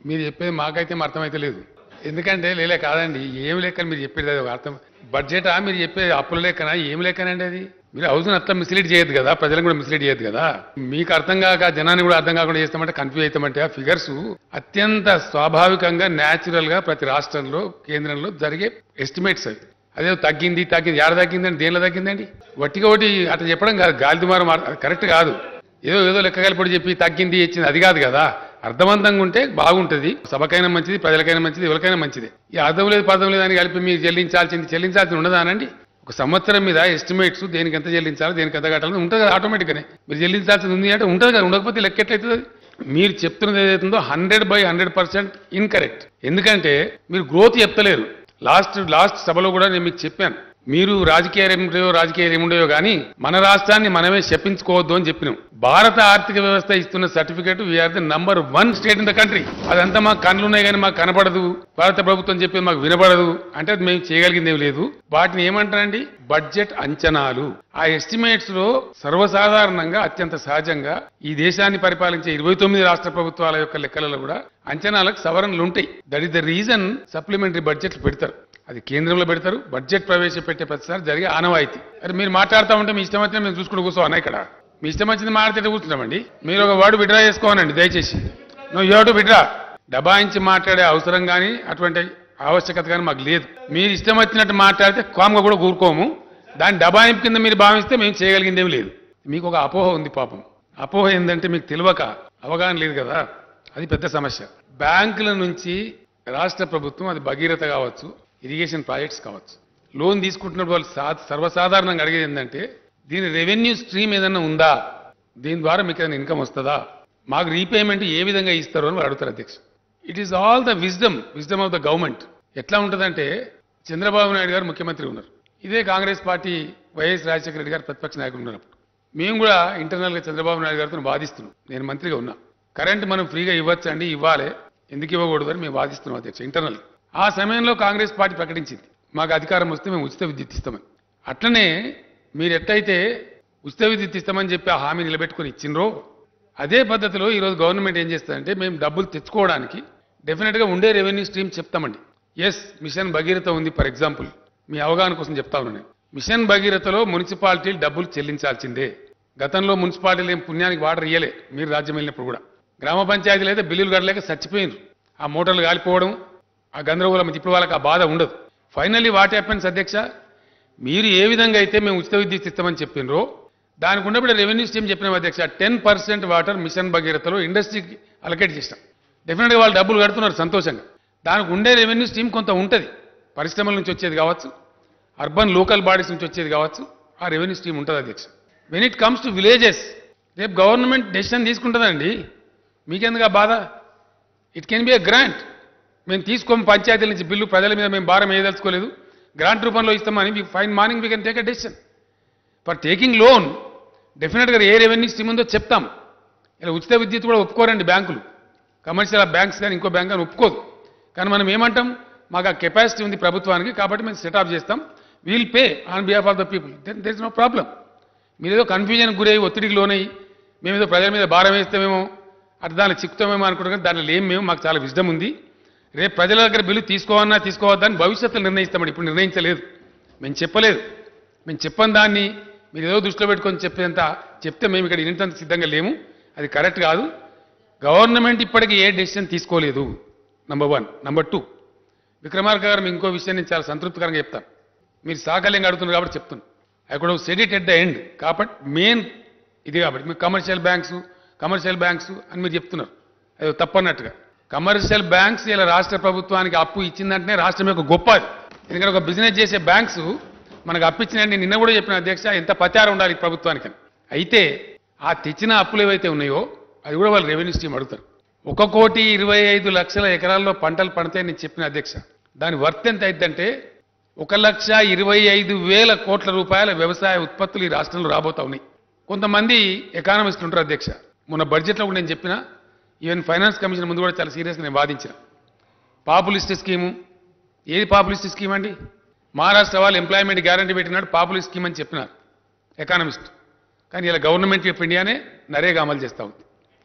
మీరు చెప్పేది మాకైతే మా అర్థమైతే లేదు ఎందుకంటే లేలే కాదండి ఏం లెక్కని మీరు చెప్పేది అది ఒక అర్థం బడ్జెటా మీరు చెప్పేది అప్పుల లెక్కనా ఏం లెక్కనండి అది మీరు హౌస్ని అట్లా మిస్లీడ్ చేయదు కదా ప్రజలను కూడా మిస్లీడ్ చేయదు కదా మీకు అర్థం కాక జనాన్ని కూడా అర్థం కాకుండా చేస్తామంటే కన్ఫ్యూజ్ అవుతామంటే ఆ ఫిగర్స్ అత్యంత స్వాభావికంగా న్యాచురల్ గా ప్రతి రాష్ట్రంలో కేంద్రంలో జరిగే ఎస్టిమేట్స్ అవి అదే తగ్గింది తగ్గింది ఎక్కడ తగ్గిందండి దేనిలో తగ్గిందండి వట్టిగా ఒకటి అట్లా చెప్పడం కాదు గాలి దుమారం కరెక్ట్ కాదు ఏదో ఏదో లెక్క కలిపి చెప్పి తగ్గింది ఇచ్చింది అది కాదు కదా అర్థవంతంగా ఉంటే బాగుంటది సభకైనా మంచిది ప్రజలకైనా మంచిది ఎవరికైనా మంచిది ఈ అర్థం లేదు పదం లేదు అని కలిపి మీరు చెల్లించాల్సింది చెల్లించాల్సింది ఉండదానండి ఒక సంవత్సరం మీద ఎస్టిమేట్స్ దేనికి ఎంత చెల్లించాలి దేనికి ఎంత కట్టాలి ఉంటుంది కదా ఆటోమేటిక్గానే మీరు చెల్లించాల్సింది ఉంది అంటే ఉంటుంది కదా ఉండకపోతే లెక్క ఎట్లయితుంది అది? మీరు చెప్తున్నది ఏదైతుందో hundred by hundred percent incorrect ఎందుకంటే మీరు గ్రోత్ చెప్తలేరు లాస్ట్ లాస్ట్ సభలో కూడా నేను మీకు చెప్పాను మీరు రాజకీయాలు ఏముంటాయో రాజకీయాలు ఏముండయో కానీ మన రాష్ట్రాన్ని మనమే శపించుకోవద్దు అని చెప్పినాం భారత ఆర్థిక వ్యవస్థ ఇస్తున్న certificate we are the number one state in the country అదంతా మాకు కళ్ళు ఉన్నాయి కానీ మాకు కనపడదు భారత ప్రభుత్వం చెప్పేది మాకు వినపడదు అంటే అది మేము చేయగలిగింది ఏం లేదు వాటిని ఏమంటారండి బడ్జెట్ అంచనాలు ఆ ఎస్టిమేట్స్ లో సర్వసాధారణంగా అత్యంత సహజంగా ఈ దేశాన్ని పరిపాలించే ఇరవై తొమ్మిది రాష్ట్ర ప్రభుత్వాల యొక్క లెక్కలలో కూడా అంచనాలకు సవరణలు ఉంటాయి that is the reason supplementary బడ్జెట్లు పెడతారు అది కేంద్రంలో పెడతారు బడ్జెట్ ప్రవేశపెట్టే ప్రతిసారి జరిగే ఆనవాయితీ అరే మీరు మాట్లాడుతూ ఉంటే మీ ఇష్టం వచ్చిన మేము చూసుకుంటూ కూర్చోవన్నా ఇక్కడ మీ ఇష్టం వచ్చింది మాట్లాడితే కూర్చున్నామండి మీరు ఒక వర్డ్ విడ్రా చేసుకోవాలండి దయచేసి నువ్వు యూ టు విడ్రా డబాయించి మాట్లాడే అవసరం కానీ అటువంటి ఆవశ్యకత కానీ మాకు లేదు మీరు ఇష్టం వచ్చినట్టు మాట్లాడితే కామ్గా కూడా కూరుకోము దాని డబాయింపు కింద మీరు భావిస్తే మేము చేయగలిగింది ఏమీ లేదు మీకు ఒక అపోహ ఉంది పాపం అపోహ ఏంటంటే మీకు తెలియక అవగాహన లేదు కదా అది పెద్ద సమస్య బ్యాంకుల నుంచి రాష్ట్ర ప్రభుత్వం అది భగీరథ కావచ్చు ఇరిగేషన్ ప్రాజెక్ట్స్ కావచ్చు లోన్ తీసుకుంటున్నప్పుడు వాళ్ళు సా- సర్వసాధారణంగా అడిగేది ఏంటంటే దీని రెవెన్యూ స్ట్రీమ్ ఏదైనా ఉందా దీని ద్వారా మీకు ఏదైనా ఇన్కమ్ వస్తుందా మాకు రీపేమెంట్ ఏ విధంగా ఇస్తారు అని వాళ్ళు అడుగుతారు అధ్యక్ష it is all the wisdom wisdom of the government ఎట్లా ఉంటుందంటే చంద్రబాబు నాయుడు గారు ముఖ్యమంత్రి ఉన్నారు ఇదే కాంగ్రెస్ పార్టీ వైఎస్ రాజశేఖర రెడ్డి గారు ప్రతిపక్ష నాయకులు ఉన్నప్పుడు మేము కూడా ఇంటర్నల్ గా చంద్రబాబు నాయుడు గారితో వాదిస్తున్నాం నేను మంత్రిగా ఉన్నా కరెంట్ మనం ఫ్రీగా ఇవ్వచ్చండి ఇవ్వాలి ఎందుకు ఇవ్వకూడదు అని మేము వాదిస్తున్నాం అధ్యక్ష ఇంటర్నల్ ఆ సమయంలో కాంగ్రెస్ పార్టీ ప్రకటించింది మాకు అధికారం వస్తే మేము ఉచిత విద్యుత్ ఇస్తామని అట్లనే మీరు ఎట్టయితే ఉచిత విద్యుత్ ఇస్తామని చెప్పి ఆ హామీ నిలబెట్టుకుని ఇచ్చిండ్రో అదే పద్ధతిలో ఈరోజు గవర్నమెంట్ ఏం చేస్తుందంటే మేము డబ్బులు తెచ్చుకోవడానికి డెఫినెట్గా ఉండే రెవెన్యూ స్ట్రీమ్ చెప్తామండి ఎస్ మిషన్ భగీరథ ఉంది ఫర్ ఎగ్జాంపుల్ మీ అవగాహన కోసం చెప్తా ఉన్నాను నేను. మిషన్ భగీరథలో మున్సిపాలిటీలు డబ్బులు చెల్లించాల్సిందే గతంలో మున్సిపాలిటీలు ఏం పుణ్యానికి వాటర్ ఇయ్యలే మీరు రాజ్యం వెళ్ళినప్పుడు కూడా గ్రామ పంచాయతీలు అయితే బిల్లులు కట్టలేక చచ్చిపోయినారు ఆ మోటార్లు కాలిపోవడం ఆ గందరగోళం ఇప్పుడు వాళ్ళకి ఆ బాధ ఉండదు ఫైనల్లీ వాట్ హ్యాపెన్స్ అధ్యక్ష మీరు ఏ విధంగా అయితే మేము ఉచిత విద్యుత్ ఇస్తామని చెప్పినరో దానికి ఉన్నప్పుడు రెవెన్యూ స్కీమ్ చెప్పిన అధ్యక్ష టెన్ పర్సెంట్ వాటర్ మిషన్ భగీరథలో ఇండస్ట్రీకి అలకేట్ చేస్తాం డెఫినెట్గా వాళ్ళు డబ్బులు కడుతున్నారు సంతోషంగా దానికి ఉండే రెవెన్యూ స్కీమ్ కొంత ఉంటుంది పరిశ్రమల నుంచి వచ్చేది కావచ్చు అర్బన్ లోకల్ బాడీస్ నుంచి వచ్చేది కావచ్చు ఆ రెవెన్యూ స్కీమ్ ఉంటుంది అధ్యక్ష when it comes to villages రేపు గవర్నమెంట్ డెసిషన్ తీసుకుంటుందండి మీకెందుకు ఆ బాధ it can be a grant మేము తీసుకోము పంచాయతీల నుంచి బిల్లు ప్రజల మీద మేము భారం వేయదలుచుకోలేదు గ్రాంట్ రూపంలో ఇస్తామని fine morning we can take a decision for taking loan డెఫినెట్గా ఏ రెవెన్యూ స్కీమ్ ఉందో చెప్తాం ఇలా ఉచిత విద్యుత్ కూడా ఒప్పుకోరండి బ్యాంకులు కమర్షియల్ బ్యాంక్స్ కానీ ఇంకో బ్యాంక్ కానీ ఒప్పుకోదు కానీ మనం ఏమంటాం మాకు ఆ కెపాసిటీ ఉంది ప్రభుత్వానికి కాబట్టి మేము సెటప్ చేస్తాం we'll pay on behalf of the people then there is no problem మీరు ఏదో కన్ఫ్యూజన్ గురై ఒత్తిడికి లోనయ్యి మేము ఏదో ప్రజల మీద భారం వేస్తామేమో అటు దాన్ని చిక్కుతామేమో అనుకుంటాం కానీ దాంట్లో ఏం మేము మాకు చాలా విజ్డమ్ ఉంది రేపు ప్రజల దగ్గర బిల్లు తీసుకోవన్నా తీసుకోవద్దా అని భవిష్యత్తులో నిర్ణయిస్తామండి ఇప్పుడు నిర్ణయించలేదు మేము చెప్పలేదు మేము చెప్పని దాన్ని మీరు ఏదో దృష్టిలో పెట్టుకొని చెప్పేంత చెప్తే మేము ఇక్కడ వినేంత సిద్ధంగా లేము అది కరెక్ట్ కాదు గవర్నమెంట్ ఇప్పటికీ ఏ డెసిషన్ తీసుకోలేదు number one number two Vikramarka garu మీకు ఇంకో విషయం నేను చాలా సంతృప్తికరంగా చెప్తాను మీరు సాకల్యంగా అడుగుతున్నారు కాబట్టి చెప్తున్నాను I could said it at the end కాబట్టి మెయిన్ ఇది కాబట్టి మీరు కమర్షియల్ బ్యాంక్స్ కమర్షియల్ బ్యాంక్స్ అని మీరు చెప్తున్నారు అది తప్పన్నట్టుగా కమర్షియల్ బ్యాంక్స్ ఇలా రాష్ట్ర ప్రభుత్వానికి అప్పు ఇచ్చిందంటేనే రాష్ట్రం యొక్క గొప్ప అది ఎందుకంటే ఒక బిజినెస్ చేసే బ్యాంక్స్ మనకు అప్పు ఇచ్చినంటే నిన్న కూడా చెప్పిన అధ్యక్ష ఎంత పచారం ఉండాలి ఈ ప్రభుత్వానికి అని. అయితే ఆ తెచ్చిన అప్పులు ఏవైతే ఉన్నాయో అది కూడా వాళ్ళు రెవెన్యూ స్కీమ్ అడుగుతారు ఒక కోటి ఇరవై ఐదు లక్షల ఎకరాల్లో పంటలు పండితే నేను చెప్పిన అధ్యక్ష దాని వర్త్ ఎంత అయిద్దంటే ఒక లక్ష ఇరవై ఐదు వేల కోట్ల రూపాయల వ్యవసాయ ఉత్పత్తులు ఈ రాష్ట్రంలో రాబోతా ఉన్నాయి కొంతమంది ఎకానమిస్టులు ఉంటారు అధ్యక్ష మొన్న బడ్జెట్లో కూడా నేను చెప్పిన ఈవెన్ ఫైనాన్స్ కమిషన్ ముందు కూడా చాలా సీరియస్గా నేను వాదించిన పాపులిస్ట్ స్కీము ఏది పాపులిస్ట్ స్కీమ్ అండి మహారాష్ట్ర వాళ్ళు ఎంప్లాయ్మెంట్ గ్యారంటీ పెట్టినాడు పాపులిస్ట్ స్కీమ్ అని చెప్పినారు ఎకానమిస్ట్ కానీ ఇలా గవర్నమెంట్ ఆఫ్ ఇండియానే నరేగా అమలు చేస్తూ ఉంది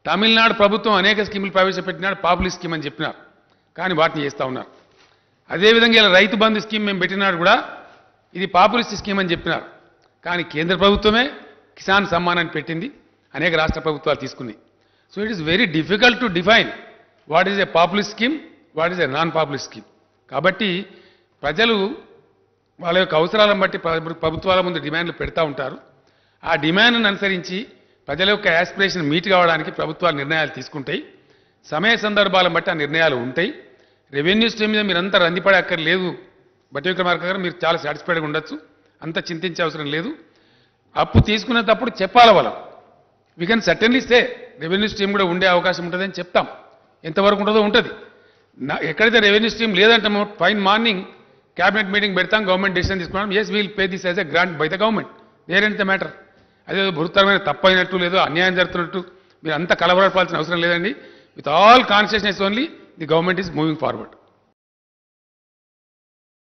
తమిళనాడు ప్రభుత్వం అనేక స్కీములు ప్రవేశపెట్టినాడు పాపులర్ స్కీమ్ అని చెప్పినారు కానీ వాటిని చేస్తూ ఉన్నారు అదేవిధంగా ఇలా రైతు బంధు స్కీమ్ మేము పెట్టినాడు కూడా ఇది పాపులిస్ట్ స్కీమ్ అని చెప్పినారు కానీ కేంద్ర ప్రభుత్వమే కిసాన్ సమ్మాన్ అని పెట్టింది అనేక రాష్ట్ర ప్రభుత్వాలు తీసుకున్నాయి so it is very difficult to define what is a populist scheme what is a non populist scheme కాబట్టి ప్రజలు వాళ్ళ యొక్క అవసరాలను బట్టి ప్రభు- ప్రభుత్వాల ముందు డిమాండ్లు పెడతా ఉంటారు ఆ డిమాండ్ను అనుసరించి ప్రజల యొక్క యాస్పిరేషన్ మీట్ కావడానికి ప్రభుత్వాలు నిర్ణయాలు తీసుకుంటాయి సమయ సందర్భాలను బట్టి ఆ నిర్ణయాలు ఉంటాయి రెవెన్యూ స్ట్రీమ్ మీద మీరంతా రందిపడే అక్కర్లేదు బట్టి విక్రమార్క గారు మీరు చాలా సాటిస్ఫైడ్గా ఉండొచ్చు అంత చింతించే అవసరం లేదు అప్పు తీసుకునేటప్పుడు చెప్పాలి వాళ్ళం we can certainly say revenue stream కూడా ఉండే అవకాశం ఉంటుందని చెప్తాం ఎంతవరకు ఉంటుందో ఉంటుంది నా ఎక్కడైతే రెవెన్యూ స్ట్రీమ్ లేదంటామో ఫైన్ మార్నింగ్ క్యాబినెట్ మీటింగ్ పెడతాం గవర్నమెంట్ డెసిషన్ తీసుకున్నాం yes we'll pay this as a grant by the government there and the matter అదే భృతరమైన తప్పైనట్టు లేదో అన్యాయం జరుగుతున్నట్టు మీరు అంత కలవరపాల్సిన అవసరం లేదండి with all consciousness only the government is moving forward